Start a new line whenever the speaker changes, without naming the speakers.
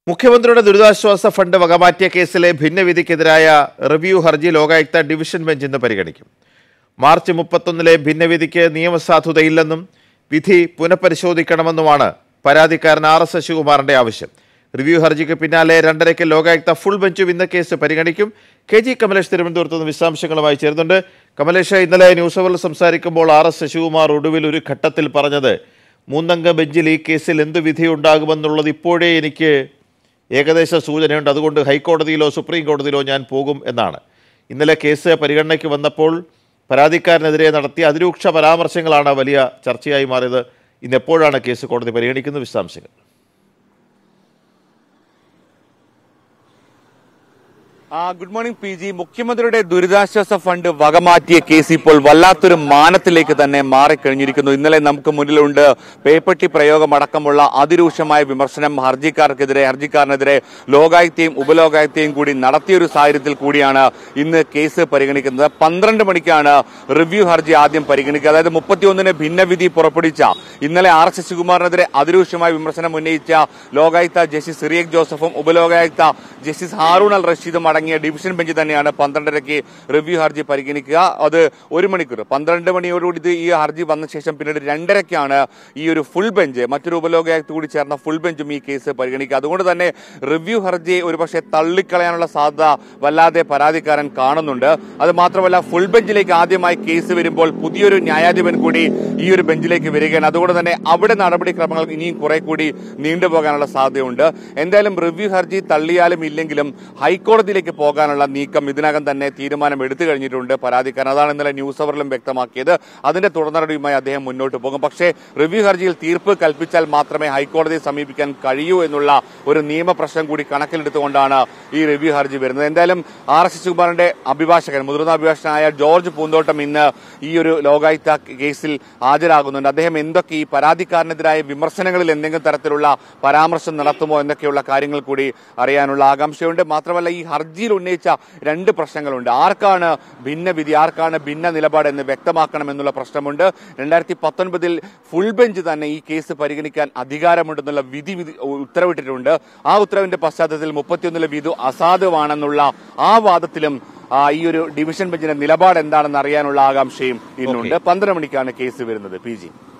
മുഖ്യമന്ത്രിയുടെ ദുരിതാശ്വാസ ഫണ്ട് വകമാറ്റിയ കേസിലെ ഭിന്നവിധിക്കെതിരായ റിവ്യൂ ഹർജി ലോകായുക്ത ഡിവിഷൻ ബെഞ്ച് ഇന്ന് പരിഗണിക്കും മാർച്ച് മുപ്പത്തൊന്നിലെ ഭിന്നവിധിക്ക് നിയമസാധുതയില്ലെന്നും വിധി പുനഃപരിശോധിക്കണമെന്നുമാണ് പരാതിക്കാരൻ ആർ എസ് ശശികുമാറിന്റെ ആവശ്യം റിവ്യൂ ഹർജിക്ക് പിന്നാലെ രണ്ടരയ്ക്ക് ലോകായുക്ത ഫുൾ ബെഞ്ചും ഇന്ന് കേസ് പരിഗണിക്കും കെ ജി കമലേഷ് തിരുവനന്തപുരത്ത് നിന്ന് വിശദാംശങ്ങളുമായി ചേരുന്നുണ്ട് കമലേഷ് ഇന്നലെ ന്യൂസ് അവറിൽ സംസാരിക്കുമ്പോൾ ആർ എസ് ശശികുമാർ ഒടുവിൽ ഒരു ഘട്ടത്തിൽ പറഞ്ഞത് മൂന്നംഗ ബെഞ്ചിൽ ഈ കേസിൽ എന്ത് വിധിയുണ്ടാകുമെന്നുള്ളത് ഇപ്പോഴേ എനിക്ക് ഏകദേശ സൂചനയുണ്ട് അതുകൊണ്ട് ഹൈക്കോടതിയിലോ സുപ്രീം കോടതിയിലോ ഞാൻ പോകും എന്നാണ് ഇന്നലെ കേസ് പരിഗണനയ്ക്ക് വന്നപ്പോൾ പരാതിക്കാരനെതിരെ നടത്തിയ അതിരൂക്ഷ പരാമർശങ്ങളാണ് വലിയ ചർച്ചയായി മാറിയത് ഇന്ന് എപ്പോഴാണ് കേസ് കോടതി പരിഗണിക്കുന്നത് വിശദാംശങ്ങൾ
ആ ഗുഡ് മോർണിംഗ് പി ജി മുഖ്യമന്ത്രിയുടെ ദുരിതാശ്വാസ ഫണ്ട് വകമാറ്റിയ കേസ് ഇപ്പോൾ വല്ലാത്തൊരു മാനത്തിലേക്ക് തന്നെ മാറിക്കഴിഞ്ഞിരിക്കുന്നു ഇന്നലെ നമുക്ക് മുന്നിലുണ്ട് പേപ്പട്ടി പ്രയോഗം അടക്കമുള്ള അതിരൂക്ഷമായ വിമർശനം ഹർജിക്കാർക്കെതിരെ ഹർജിക്കാരനെതിരെ ലോകായുക്തയും ഉപലോകായുക്തയും കൂടി നടത്തിയൊരു സാഹചര്യത്തിൽ കൂടിയാണ് ഇന്ന് കേസ് പരിഗണിക്കുന്നത് പന്ത്രണ്ട് മണിക്കാണ് റിവ്യൂ ഹർജി ആദ്യം പരിഗണിക്കുക അതായത് മുപ്പത്തിയൊന്നിന് ഭിന്നവിധി പുറപ്പെടുവിച്ച ഇന്നലെ ആർ ശശികുമാറിനെതിരെ അതിരൂക്ഷമായ വിമർശനം ഉന്നയിച്ച ലോകായുക്ത ജസ്റ്റിസ് സിറിയക് ജോസഫും ഉപലോകായുക്ത ജസ്റ്റിസ് ഹാറൂൺ അൽ റഷീദും അടങ്ങിയ ഡിവിഷൻ ബെഞ്ച് തന്നെയാണ് പന്ത്രണ്ടരയ്ക്ക് റിവ്യൂ ഹർജി പരിഗണിക്കുക അത് ഒരു മണിക്കൂർ പന്ത്രണ്ട് മണിയോടുകൂടി ഇത് ഈ ഹർജി വന്ന ശേഷം പിന്നീട് രണ്ടരയ്ക്കാണ് ഈ ഒരു ഫുൾ ബെഞ്ച് മറ്റൊരു ഉപലോകായുക്ത കൂടി ചേർന്ന ഫുൾ ബെഞ്ചും ഈ കേസ് പരിഗണിക്കുക അതുകൊണ്ട് തന്നെ റിവ്യൂ ഹർജിയെ ഒരുപക്ഷെ തള്ളിക്കളയാനുള്ള സാധ്യത വല്ലാതെ പരാതിക്കാരൻ കാണുന്നുണ്ട് അത് മാത്രമല്ല ഫുൾ ബെഞ്ചിലേക്ക് ആദ്യമായി കേസ് വരുമ്പോൾ പുതിയൊരു ന്യായാധിപൻ കൂടി ഈ ഒരു ബെഞ്ചിലേക്ക് വരികയാണ് അതുകൊണ്ട് തന്നെ അവിടെ നടപടിക്രമങ്ങൾ ഇനിയും കുറെ കൂടി നീണ്ടുപോകാനുള്ള സാധ്യതയുണ്ട് എന്തായാലും റിവ്യൂ ഹർജി തള്ളിയാലും ഇല്ലെങ്കിലും ഹൈക്കോടതിയിലേക്ക് പോകാനുള്ള നീക്കം ഇതിനകം തന്നെ തീരുമാനം എടുത്തു കഴിഞ്ഞിട്ടുണ്ട് പരാതിക്കാരൻ അതാണ് ഇന്നലെ ന്യൂസ് അവറിലും വ്യക്തമാക്കിയത് അതിന്റെ തുടർ നടപടിയുമായി അദ്ദേഹം മുന്നോട്ട് പോകും പക്ഷേ റിവ്യൂ ഹർജിയിൽ തീർപ്പ് കൽപ്പിച്ചാൽ മാത്രമേ ഹൈക്കോടതിയെ സമീപിക്കാൻ കഴിയൂ എന്നുള്ള ഒരു നിയമപ്രശ്നം കൂടി കണക്കിലെടുത്തുകൊണ്ടാണ് ഈ റിവ്യൂ ഹർജി വരുന്നത് എന്തായാലും ആർ എസ് ശിവകുമാറിന്റെ അഭിഭാഷകൻ മുതിർന്ന അഭിഭാഷകനായ ജോർജ് പൂന്തോട്ടം ഇന്ന് ഈ ഒരു ലോകായുക്ത കേസിൽ ഹാജരാകുന്നുണ്ട് അദ്ദേഹം എന്തൊക്കെ ഈ പരാതിക്കാരനെതിരായ വിമർശനങ്ങളിൽ എന്തെങ്കിലും തരത്തിലുള്ള പരാമർശം നടത്തുമോ എന്നൊക്കെയുള്ള കാര്യങ്ങൾ കൂടി അറിയാനുള്ള ആകാംക്ഷയുണ്ട് മാത്രമല്ല ഈ ഹർജിയിൽ ഉന്നയിച്ച രണ്ട് പ്രശ്നങ്ങളുണ്ട് ആർക്കാണ് ഭിന്നവിധി ആർക്കാണ് ഭിന്ന നിലപാട് എന്ന് വ്യക്തമാക്കണമെന്നുള്ള പ്രശ്നമുണ്ട് രണ്ടായിരത്തി പത്തൊൻപതിൽ ഫുൾ ബെഞ്ച് തന്നെ ഈ കേസ് പരിഗണിക്കാൻ അധികാരമുണ്ടെന്നുള്ള വിധി വിധി ഉത്തരവിട്ടിട്ടുണ്ട് ആ ഉത്തരവിന്റെ പശ്ചാത്തലത്തിൽ മുപ്പത്തിയൊന്നിലെ വിധു അസാധുവാണെന്നുള്ള ആ വാദത്തിലും ആ, ഈ ഒരു ഡിവിഷൻ ബെഞ്ചിന്റെ നിലപാട് എന്താണെന്ന് അറിയാനുള്ള ആകാംക്ഷയും ഇന്നുണ്ട് പന്ത്രണ്ട് മണിക്കാണ് കേസ് വരുന്നത് പി ജി